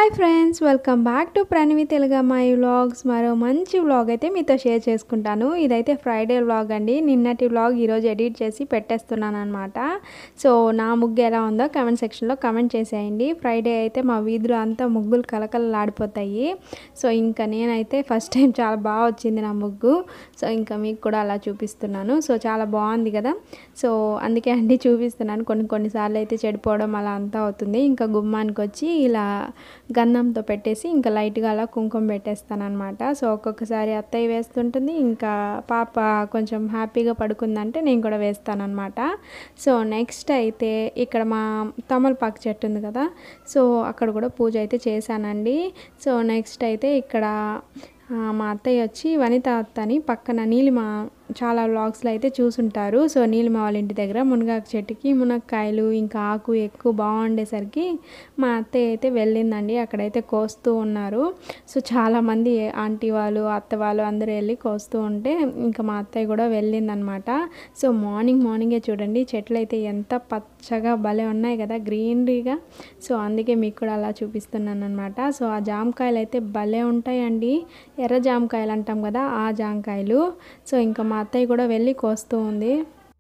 hi friends welcome back to Pranavi Telugu అమ్మాయి vlogs మరో మంచి వ్లాగ్ అయితే మీతో షేర్ చేసుకుంటాను ఇదైతే ఫ్రైడే వ్లాగ్ అండి నిన్నటి వ్లాగ్ ఈరోజు ఎడిట్ చేసి పెట్టేస్తున్నాను అనమాట సో నా ముగ్గు ఎలా ఉందో కమెంట్ సెక్షన్లో కమెంట్ చేసేయండి ఫ్రైడే అయితే మా వీధిలో అంతా ముగ్గులు కలకలలాడిపోతాయి సో ఇంకా నేనైతే ఫస్ట్ టైం చాలా బాగా వచ్చింది నా ముగ్గు సో ఇంకా మీకు కూడా అలా చూపిస్తున్నాను సో చాలా బాగుంది కదా సో అందుకే అండి చూపిస్తున్నాను కొన్ని కొన్నిసార్లు అయితే చెడిపోవడం అలా అంతా అవుతుంది ఇంకా గుమ్మానికి వచ్చి ఇలా గంధంతో పెట్టేసి ఇంకా లైట్గా అలా కుంకుమ పెట్టేస్తాను అనమాట సో ఒక్కొక్కసారి అత్తయ్య వేస్తుంటుంది ఇంకా పాప కొంచెం హ్యాపీగా పడుకుందంటే నేను కూడా వేస్తాను అనమాట సో నెక్స్ట్ అయితే ఇక్కడ మా తమలపాకు చెట్టు ఉంది కదా సో అక్కడ కూడా పూజ అయితే చేశానండి సో నెక్స్ట్ అయితే ఇక్కడ ఆ, మా అత్తయ్య వచ్చి వనిత అత్త అని పక్కన నీలిమ చాలా వ్లాగ్స్లో అయితే చూసుంటారు సో నీలిమ వాళ్ళ ఇంటి దగ్గర మునగాకు చెట్టుకి మునక్కాయలు ఇంకా ఆకు ఎక్కువ బాగుండేసరికి మా అత్తయ్య అయితే వెళ్ళిందండి అక్కడైతే కోస్తూ ఉన్నారు సో చాలామంది ఆంటీ వాళ్ళు అత్త వాళ్ళు అందరూ వెళ్ళి కోస్తూ ఉంటే ఇంకా మా అత్తయ్య కూడా వెళ్ళిందనమాట సో మార్నింగ్ మార్నింగే చూడండి చెట్లు అయితే ఎంత పచ్చగా భలే ఉన్నాయి కదా గ్రీనరీగా సో అందుకే మీకు కూడా అలా చూపిస్తున్నాను అనమాట సో ఆ జామకాయలు అయితే భలే ఉంటాయండి ఎర్ర జామకాయలు అంటాం కదా ఆ జామకాయలు సో ఇంకా మా అత్తయ్య కూడా వెళ్ళి కోస్తూ ఉంది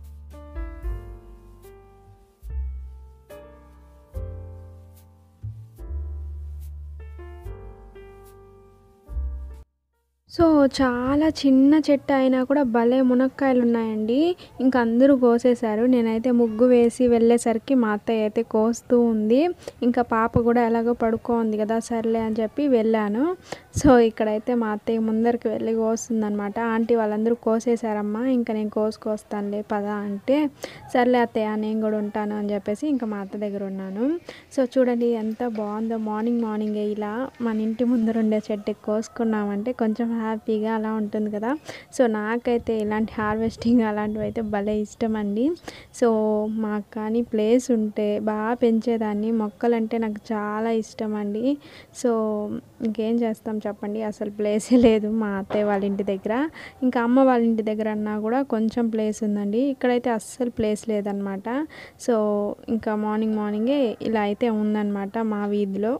సో చాలా చిన్న చెట్టు అయినా కూడా భలే మునక్కాయలు ఉన్నాయండి ఇంకా అందరూ కోసేశారు నేనైతే ముగ్గు వేసి వెళ్ళేసరికి మా అత్తయ్య అయితే కోస్తూ ఉంది ఇంకా పాప కూడా ఎలాగో పడుకోంది కదా సర్లే అని చెప్పి వెళ్ళాను సో ఇక్కడైతే మా అత్తయ్య ముందరికి వెళ్ళి కోస్తుందనమాట ఆంటీ వాళ్ళందరూ కోసేశారమ్మా ఇంకా నేను కోసుకొస్తానులే పదా అంటే సర్లే అత్తయ్య నేను కూడా ఉంటాను అని చెప్పేసి ఇంకా మా అత్త దగ్గర ఉన్నాను సో చూడండి ఎంత బాగుందో మార్నింగ్ మార్నింగే ఇలా మన ఇంటి ముందర ఉండే చెట్టుకి కోసుకున్నామంటే కొంచెం హ్యాపీగా అలా ఉంటుంది కదా సో నాకైతే ఇలాంటి హార్వెస్టింగ్ అలాంటివి అయితే భలే ఇష్టం అండి సో మాకు కానీ ప్లేస్ ఉంటే బాగా పెంచేదాన్ని మొక్కలంటే నాకు చాలా ఇష్టం అండి సో ఇంకేం చేస్తాం చెప్పండి అసలు ప్లేసే లేదు మా అత్తయ్య వాళ్ళ ఇంటి దగ్గర ఇంకా అమ్మ వాళ్ళ ఇంటి దగ్గర అన్నా కూడా కొంచెం ప్లేస్ ఉందండి ఇక్కడైతే అస్సలు ప్లేస్ లేదనమాట సో ఇంకా మార్నింగ్ మార్నింగే ఇలా అయితే ఉందన్నమాట మా వీధిలో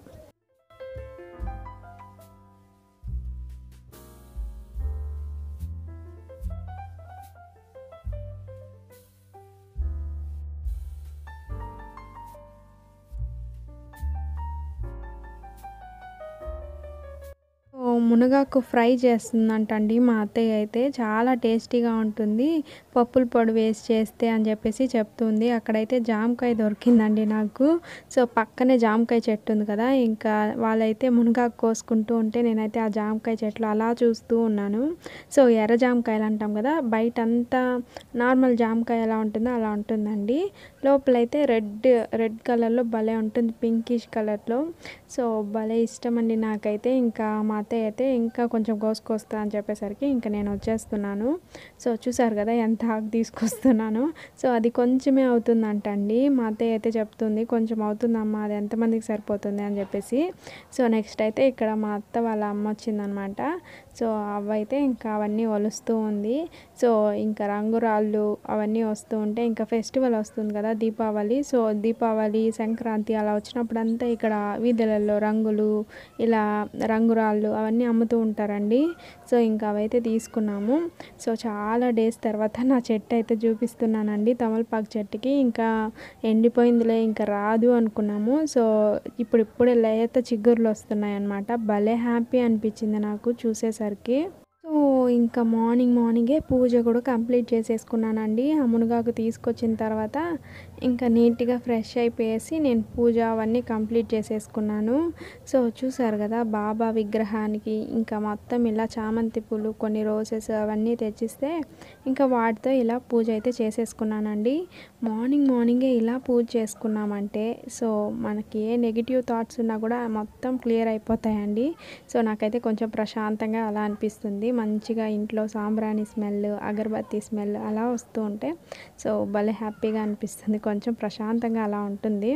ఓ మునగాకు ఫ్రై చేస్తుందంటండి మా అత్తయ్య అయితే చాలా టేస్టీగా ఉంటుంది పప్పుల పొడి వేసి చేస్తే అని చెప్పేసి చెప్తుంది అక్కడైతే జామకాయ దొరికిందండి నాకు సో పక్కనే జామకాయ చెట్టు ఉంది కదా ఇంకా వాళ్ళైతే మునగాకు కోసుకుంటూ ఉంటే నేనైతే ఆ జామకాయ చెట్లు అలా చూస్తూ ఉన్నాను సో ఎర్ర జామకాయలు అంటాం కదా బయట అంతా నార్మల్ జామకాయ ఎలా ఉంటుందో అలా ఉంటుందండి లోపలైతే రెడ్ రెడ్ కలర్లో భలే ఉంటుంది పింకిష్ కలర్లో సో భలే ఇష్టం అండి నాకైతే ఇంకా మా అత్తయ్య అయితే ఇంకా కొంచెం కోసుకొస్తా అని చెప్పేసరికి ఇంకా నేను వచ్చేస్తున్నాను సో చూసారు కదా ఎంత ఆకు తీసుకొస్తున్నాను సో అది కొంచెమే అవుతుందంట అండి మా అత్తయ్య అయితే చెప్తుంది కొంచెం అవుతుందమ్మా అది ఎంతమందికి సరిపోతుంది అని చెప్పేసి సో నెక్స్ట్ అయితే ఇక్కడ మా అత్త వాళ్ళ అమ్మ వచ్చిందనమాట సో అవైతే ఇంకా అవన్నీ ఒలుస్తూ ఉంది సో ఇంకా రంగురాళ్ళు అవన్నీ వస్తూ ఉంటే ఇంకా ఫెస్టివల్ వస్తుంది కదా దీపావళి సో దీపావళి సంక్రాంతి అలా వచ్చినప్పుడు అంతా ఇక్కడ వీధులలో రంగులు ఇలా రంగురాళ్ళు అవన్నీ అమ్ముతూ ఉంటారండి సో ఇంకా అవైతే తీసుకున్నాము సో చాలా డేస్ తర్వాత నా చెట్టు అయితే చూపిస్తున్నానండి తమలపాకు చెట్టుకి ఇంకా ఎండిపోయిందిలే ఇంకా రాదు అనుకున్నాము సో ఇప్పుడు ఇప్పుడే లేత చిగుర్లు వస్తున్నాయి అన్నమాట భలే హ్యాపీ అనిపించింది నాకు చూసేసరికి సో ఇంకా మార్నింగ్ మార్నింగే పూజ కూడా కంప్లీట్ చేసేసుకున్నానండి ఆ మునగాకు తీసుకొచ్చిన తర్వాత ఇంకా నీట్గా ఫ్రెష్ అయిపోయేసి నేను పూజ అవన్నీ కంప్లీట్ చేసేసుకున్నాను సో చూసారు కదా బాబా విగ్రహానికి ఇంకా మొత్తం ఇలా చామంతి పూలు కొన్ని రోజెస్ అవన్నీ తెచ్చిస్తే ఇంకా వాటితో ఇలా పూజ అయితే చేసేసుకున్నానండి మార్నింగ్ మార్నింగే ఇలా పూజ చేసుకున్నామంటే సో మనకి ఏ నెగిటివ్ థాట్స్ ఉన్నా కూడా మొత్తం క్లియర్ అయిపోతాయండి సో నాకైతే కొంచెం ప్రశాంతంగా అలా అనిపిస్తుంది మంచిగా ఇంట్లో సాంబ్రాణి స్మెల్ అగరబత్తి స్మెల్ అలా వస్తూ ఉంటే సో భలే హ్యాపీగా అనిపిస్తుంది కొంచెం ప్రశాంతంగా అలా ఉంటుంది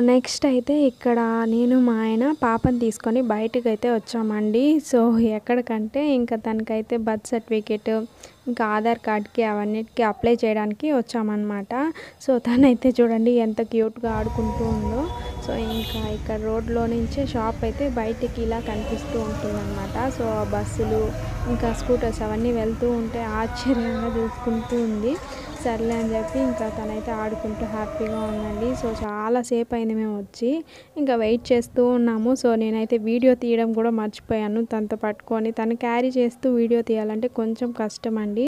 నెక్స్ట్ అయితే ఇక్కడ నేను మా ఆయన పాపని తీసుకొని బయటకు అయితే వచ్చామండి సో ఎక్కడికంటే ఇంకా తనకైతే బర్త్ సర్టిఫికేట్ ఇంకా ఆధార్ కార్డ్కి అవన్నిటికి అప్లై చేయడానికి వచ్చామన్నమాట సో తనైతే చూడండి ఎంత క్యూట్గా ఆడుకుంటూ ఉందో సో ఇంకా ఇక్కడ రోడ్లో నుంచే షాప్ అయితే బయటికి ఇలా కనిపిస్తూ ఉంటుందన్నమాట సో ఆ బస్సులు ఇంకా స్కూటర్స్ అవన్నీ వెళ్తూ ఉంటే ఆశ్చర్యంగా చూసుకుంటూ ఉంది సర్లే అని చెప్పి ఇంకా తనైతే ఆడుకుంటూ హ్యాపీగా ఉందండి సో చాలా సేపు అయింది మేము వచ్చి ఇంకా వెయిట్ చేస్తూ ఉన్నాము సో నేనైతే వీడియో తీయడం కూడా మర్చిపోయాను తనతో పట్టుకొని తను క్యారీ చేస్తూ వీడియో తీయాలంటే కొంచెం కష్టం అండి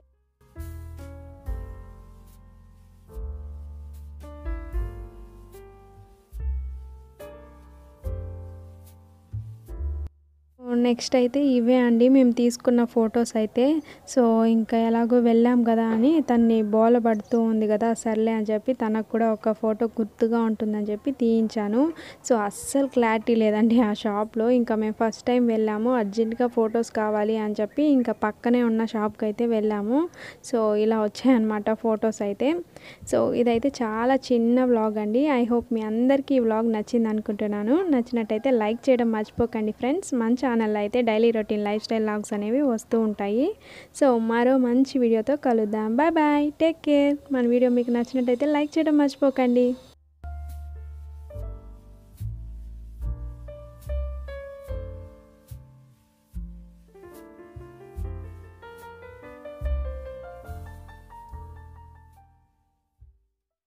నెక్స్ట్ అయితే ఇవే అండి మేము తీసుకున్న ఫొటోస్ అయితే సో ఇంకా ఎలాగో వెళ్ళాం కదా అని తన్ని బోల పడుతూ ఉంది కదా సర్లే అని చెప్పి తనకు కూడా ఒక ఫోటో గుర్తుగా ఉంటుందని చెప్పి తీయించాను సో అస్సలు క్లారిటీ లేదండి ఆ షాప్లో ఇంకా మేము ఫస్ట్ టైం వెళ్ళాము అర్జెంటుగా ఫొటోస్ కావాలి అని చెప్పి ఇంకా పక్కనే ఉన్న షాప్కి అయితే వెళ్ళాము సో ఇలా వచ్చాయన్నమాట ఫొటోస్ అయితే సో ఇదైతే చాలా చిన్న వ్లాగ్ అండి ఐ హోప్ మీ అందరికీ ఈ వ్లాగ్ నచ్చింది అనుకుంటున్నాను నచ్చినట్టయితే లైక్ చేయడం మర్చిపోకండి ఫ్రెండ్స్ మన ఛానల్లో అయితే daily routine lifestyle vlogs అనేవి వస్తూ ఉంటాయి సో మరో మంచి వీడియోతో కలుద్దాం బాయ్ బాయ్ టేక్ కేర్ మన వీడియో మీకు నచ్చినట్టయితే లైక్ చేయడం మర్చిపోకండి